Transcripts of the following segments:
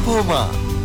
போமா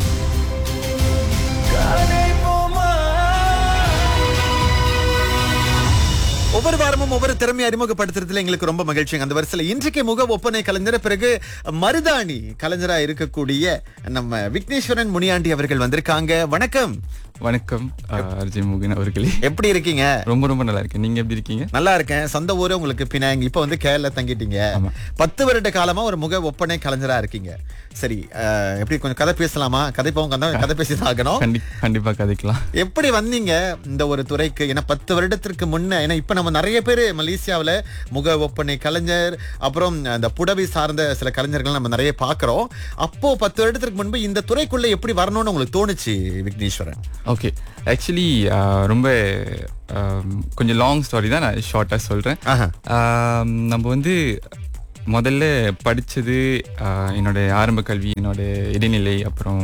ஒவ்வொரு வாரமும் ஒவ்வொரு திறமையை அறிமுகப்படுத்துறதுல எங்களுக்கு ரொம்ப மகிழ்ச்சிங்க அந்த வரிசையில் இன்றைக்கு முக ஒப்பனை கலைஞர் பிறகு மருதாணி கலைஞரா இருக்கக்கூடிய நம்ம விக்னேஸ்வரன் முனியாண்டி அவர்கள் வந்திருக்காங்க வணக்கம் வணக்கம் அஹ், அர்ஜுன் முகின் அவர்களே எப்படி இருக்கீங்க ரொம்ப ரொம்ப நல்லா இருக்கேன் நீங்க எப்படி இருக்கீங்க நல்லா இருக்கேன் சொந்த ஊரு உங்களுக்கு பினாங் இப்ப வந்து கேரள தங்கிட்டீங்க ஆமா. பத்து வருட காலமா ஒரு முக ஒப்பனை கலைஞரா இருக்கீங்க சரி அஹ், எப்படி கொஞ்சம் கதை பேசலாமா கதை போவோம் கதை கதை பேசி தான் ஆகணும் கண்டி கண்டிப்பா கதைக்கலாம் எப்படி வந்தீங்க இந்த ஒரு துறைக்கு ஏன்னா பத்து வருடத்திற்கு முன்ன ஏன்னா இப்ப நம்ம நிறைய பேர் மலேசியாவுல முக ஒப்பனை கலைஞர் அப்புறம் அந்த புடவை சார்ந்த சில கலைஞர்கள் நம்ம நிறைய பாக்குறோம் அப்போ பத்து வருடத்திற்கு முன்பு இந்த துறைக்குள்ள எப்படி வரணும்னு உங்களுக்கு தோணுச்சு விக்னேஸ்வரன் ஓகே ஆக்சுவலி ரொம்ப அஹ், கொஞ்சம் லாங் ஸ்டாரி தான் நான் ஷார்ட்டாக சொல்கிறேன் ஆஹா. நம்ம வந்து முதல்ல படித்தது என்னோட ஆரம்ப கல்வி என்னோட இடைநிலை அப்புறம்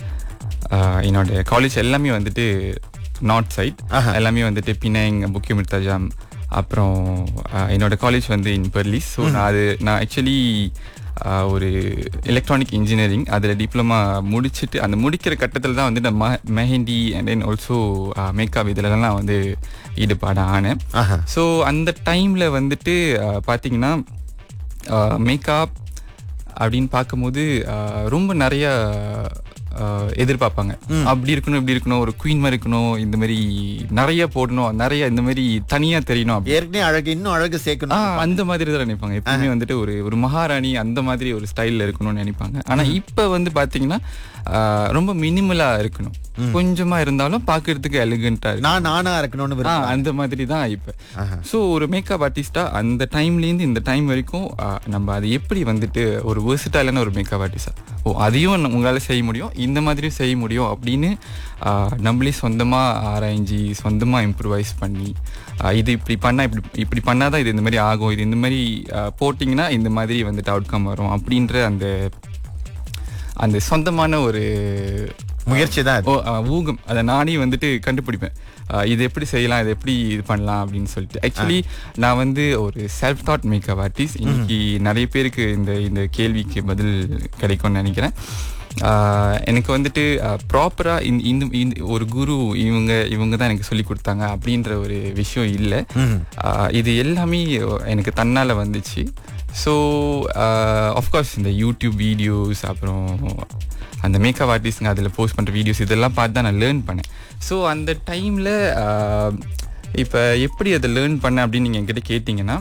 அஹ், என்னோட காலேஜ் எல்லாமே வந்துட்டு நார்த் சைட் எல்லாமே வந்துட்டு பினாங் புக்கிய மிர்தாஜாம் அப்புறம் அஹ், என்னோட காலேஜ் வந்து இன் பெர்லிஸ் ஸோ நான் அது நான் ஆக்சுவலி ஒரு எலக்ட்ரானிக் இன்ஜினியரிங் அதில் டிப்ளமா முடிச்சுட்டு அந்த முடிக்கிற கட்டத்தில் தான் வந்து நான் ம- mehndi and then also makeup இதிலலாம் நான் வந்து ஈடுபாடு ஆனேன் ஆஹா. ஸோ அந்த டைமில் வந்துட்டு அஹ், பார்த்தீங்கன்னா மேக்கப் அப்படின்னு பார்க்கும்போது அஹ், ரொம்ப நிறைய அஹ், எதிர்பார்ப்பாங்க அப்படி இருக்கணும் இப்படி இருக்கணும் ஒரு குயின் மாதிரி இருக்கணும் இந்த மாதிரி நிறைய போடணும் நிறைய இந்த மாதிரி தனியா தெரியணும் அப்படி ஏற்கனவே அழகு இன்னும் அழகு ஆ, சேர்க்கணும் அந்த மாதிரி தான் நினைப்பாங்க எப்பவுமே வந்துட்டு ஒரு ஒரு மகாராணி அந்த மாதிரி ஒரு ஸ்டைல்ல இருக்கணும்னு நினைப்பாங்க ஆனா இப்ப வந்து பாத்தீங்கன்னா ஆ, ரொம்ப மினிமலா இருக்கணும் கொஞ்சமா இருந்தாலும் பாக்குறதுக்கு எலிகண்டா இருக்கு நான் நானா இருக்கணும்னு ஆ, விரும்புறேன். அந்த மாதிரி தான் இப்ப சோ ஒரு மேக்கப் ஆர்டிஸ்டா அந்த டைம்ல இருந்து இந்த டைம் வரைக்கும் ஆ, நம்ம அது எப்படி வந்துட்டு ஒரு வேர்சிட்டாலான ஒரு மேக்கப் ஆர்டிஸ்டா ஓ அதையும் நம்ம- உங்களால செய்ய முடியும் இந்த மாதிரியும் செய்ய முடியும் அப்படின்னு ஆ, நம்மளே சொந்தமா ஆராய்ஞ்சி சொந்தமா இம்ப்ரூவைஸ் பண்ணி ஆ, இது இப்படி பண்ணா இப்படி இப்படி பண்ணாதான் இது இந்த மாதிரி ஆகும் இது இந்த மாதிரி ஆ, போட்டிங்கன்னா இந்த மாதிரி வந்துட்டு அவுட்கம் வரும் அப்படின்ற அந்த அந்த சொந்தமான ஒரு முயற்சி தான் அது. ஓ ஆ, ஊகம் அதை நானே வந்துட்டு கண்டுபிடிப்பேன் ஆ, இது எப்படி செய்யலாம் இது எப்படி இது பண்ணலாம் அப்படின்னு சொல்லிட்டு ஆக்சுவலி நான் வந்து ஒரு செல்ஃப் தாட் மேக்கப் ஆர்டிஸ்ட் இன்னைக்கு நிறைய பேருக்கு இந்த இந்த கேள்விக்கு பதில் கிடைக்கும்னு நினைக்கிறேன் ஆ, எனக்கு வந்துட்டு ப்ராப்பராக இந்த இந்த ஒரு குரு இவங்க இவங்க தான் எனக்கு சொல்லி கொடுத்தாங்க அப்படின்ற ஒரு விஷயம் இல்லை இது எல்லாமே எனக்கு தன்னால் வந்துச்சு ஸோ ஆஃப்கோர்ஸ் இந்த யூடியூப் வீடியோஸ் அப்புறம் அந்த மேக்கப் ஆர்டிஸ்ட்ங்க அதில் போஸ்ட் பண்ணுற வீடியோஸ் இதெல்லாம் பார்த்து தான் நான் லேர்ன் பண்ணேன் ஸோ அந்த டைமில் இப்போ எப்படி அதை லேர்ன் பண்ணேன் அப்படின்னு நீங்கள் என்கிட்ட கேட்டிங்கன்னா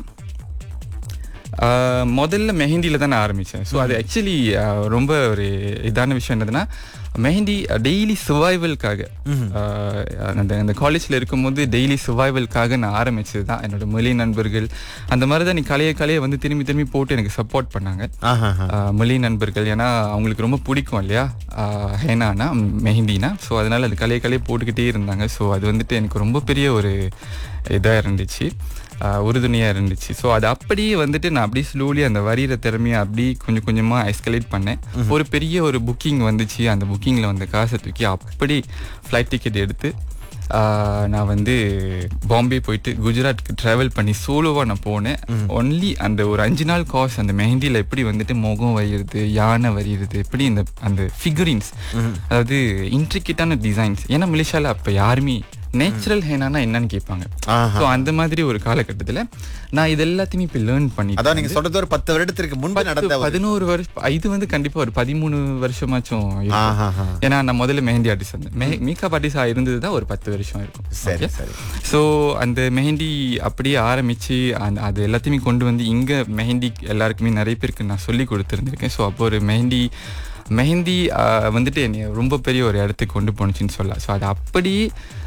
ஆஹ் முதல்ல மெஹந்தியில் தான் நான் ஆரம்பித்தேன் ஸோ அது ஆக்சுவலி ரொம்ப ஒரு இதான விஷயம் என்னதுன்னா மெஹந்தி டெய்லி சர்வைவல்காக அந்த அந்த காலேஜில் இருக்கும்போது டெய்லி சர்வைவல்காக நான் ஆரம்பிச்சது தான் என்னோட மொழி நண்பர்கள் அந்த மாதிரி தான் நீ கலைய கலையை வந்து திரும்பி திரும்பி போட்டு எனக்கு சப்போர்ட் பண்ணாங்க ஆஹா, ஆஹா. ஆஹ் மொழி நண்பர்கள் ஏன்னா அவங்களுக்கு ரொம்ப பிடிக்கும் இல்லையா ஆஹ் ஹேனானா மெஹந்தினா ஸோ அதனால அது கலைய கலையை போட்டுக்கிட்டே இருந்தாங்க ஸோ அது வந்துட்டு எனக்கு ரொம்ப பெரிய ஒரு இதாக இருந்துச்சு ஆஹ் உறுதுணையாக இருந்துச்சு ஸோ அது அப்படியே வந்துட்டு நான் அப்படியே ஸ்லோலி அந்த வரியிற திறமையை அப்படியே கொஞ்சம் கொஞ்சமாக எஸ்கலேட் பண்ணேன் ஒரு பெரிய ஒரு புக்கிங் வந்துச்சு அந்த புக்கிங்கில் வந்த காசை தூக்கி அப்படி ஃப்ளைட் டிக்கெட் எடுத்து ஆஹ் நான் வந்து பாம்பே போயிட்டு குஜராத்துக்கு ட்ராவல் பண்ணி சோலோவாக நான் போனேன் ஒன்லி அந்த ஒரு அஞ்சு நாள் காஸ் அந்த மெஹந்தியில் எப்படி வந்துட்டு முகம் வரைகிறது யானை வரைகிறது எப்படி இந்த அந்த ஃபிகரின்ஸ் அதாவது இன்ட்ரிகேட்டான டிசைன்ஸ் ஏன்னா மலேசியாவில் அப்போ யாருமே நேச்சுரல் ஹேனானா என்னன்னு கேட்பாங்க ஆஹா. ஸோ அந்த மாதிரி ஒரு காலகட்டத்தில் நான் இது எல்லாத்தையுமே இப்போ லேர்ன் பண்ணி அதான் நீங்க சொல்றது ஒரு பத்து வருடத்திற்கு முன்பு நடந்த ஒரு- பதினோரு வருஷம் இது வந்து கண்டிப்பா ஒரு பதிமூணு வருஷமாச்சும் இருக்கும். ஆஹா, ஆஹா. ஏன்னா நான் முதல்ல மெஹந்தி ஆர்டிஸ்ட் இருந்தேன் மேக்கப் ஆர்டிஸ்ட் இருந்தது தான் ஒரு பத்து வருஷம் இருக்கும் சரி சரி ஸோ அந்த மெஹந்தி அப்படியே ஆரம்பிச்சு அந்த அது எல்லாத்தையுமே கொண்டு வந்து இங்கே மெஹந்தி எல்லாருக்குமே நிறைய பேருக்கு நான் சொல்லி கொடுத்துருந்துருக்கேன் ஸோ அப்போ ஒரு மெஹந்தி மெஹந்தி ஆஹ், வந்துட்டு என்னை ரொம்ப பெரிய ஒரு இடத்துக்கு கொண்டு போணுச்சுன்னு சொல்லலாம் ஸோ அது அப்படி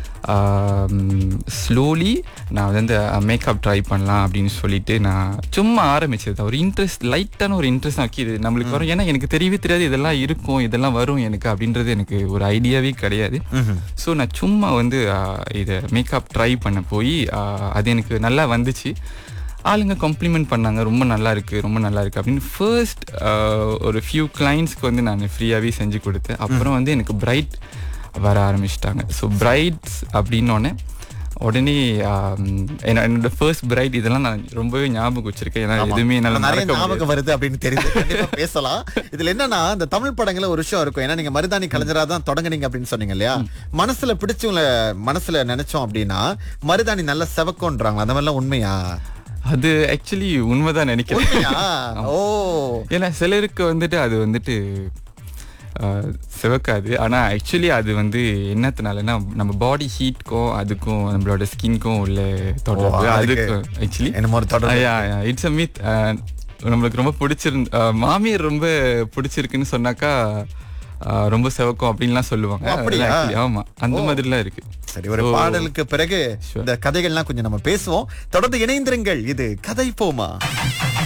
ஸ்லோலி நான் வந்து மேக்கப் ட்ரை பண்ணலாம் அப்படின்னு சொல்லிட்டு நான் சும்மா ஆரம்பிச்சது ஒரு இன்ட்ரெஸ்ட் லைட்டான ஒரு இன்ட்ரெஸ்ட் ஆக்கி இது நம்மளுக்கு வரும் ஏன்னா எனக்கு தெரியவே தெரியாது இதெல்லாம் இருக்கும் இதெல்லாம் வரும் எனக்கு அப்படின்றது எனக்கு ஒரு ஐடியாவே கிடையாது ஸோ நான் சும்மா வந்து ஆஹ், இதை மேக்கப் ட்ரை பண்ண போய் ஆஹ், அது எனக்கு நல்லா வந்துச்சு ஆளுங்க காம்ப்ளிமெண்ட் பண்ணாங்க ரொம்ப நல்லா இருக்கு ரொம்ப நல்லா இருக்கு அப்படின்னு ஃபர்ஸ்ட் ஒரு ஃபியூ கிளைண்ட்ஸ்க்கு வந்து நான் ஃப்ரீயாகவே செஞ்சு கொடுத்தேன் அப்புறம் வந்து எனக்கு பிரைட் வர ஆரம்பிச்சிட்டாங்க ஸோ பிரைட்ஸ் அப்படின்னோடனே உடனே ஆம், என்ன- என்னோட ஃபர்ஸ்ட் பிரைட் இதெல்லாம் நான் ரொம்பவே ஞாபகம் வச்சிருக்கேன் ஏன்னா ஆமா. எதுவுமே என்னால நிறைய மறக்க முடியாது. ஞாபகம் வருது அப்படின்னு தெரியுது கண்டிப்பா பேசலாம் இதுல என்னன்னா இந்த தமிழ் படங்கள ஒரு விஷயம் இருக்கும் ஏன்னா நீங்க மருதாணி கலைஞரா தான் தொடங்குனீங்க அப்படின்னு சொன்னீங்க இல்லையா மனசுல பிடிச்சவங்கள மனசுல நினைச்சோம் அப்படின்னா மருதாணி நல்லா செவக்கோன்றாங்க அந்த மாதிரிலாம் உண்மையா அது ஆக்சுவலி உண்மைதான் நினைக்கிறேன் உண்மையா ஓ ஏன்னா சிலருக்கு வந்துட்டு அது வந்துட்டு ஆஹ், சிவக்காது ஆனா ஆக்சுவலி அது வந்து என்னத்தினாலன்னா நம்ம பாடி ஹீட்க்கும் அதுக்கும் நம்மளோட ஸ்கின்க்கும் உள்ள தொடர்பு ஓ, அதுக்கு அதுக்கும் ஆக்சுவலி என்னமோ ஒரு தொடர்பு இட்ஸ் அ மீத் நம்மளுக்கு ரொம்ப பிடிச்சிருந்த மாமியார் ரொம்ப பிடிச்சிருக்குன்னு சொன்னாக்கா ஆஹ், ரொம்ப சிவக்கும் அப்படின்லாம் சொல்லுவாங்க ஓ, அப்படியா? அதெல்லாம் actually ஆமா அந்த மாதிரிலாம் இருக்கு சரி ஒரு பாடலுக்கு பிறகு இந்த கதைகள்லாம் கொஞ்சம் நம்ம பேசுவோம் தொடர்ந்து இணைந்திருங்கள் இது கதை போமா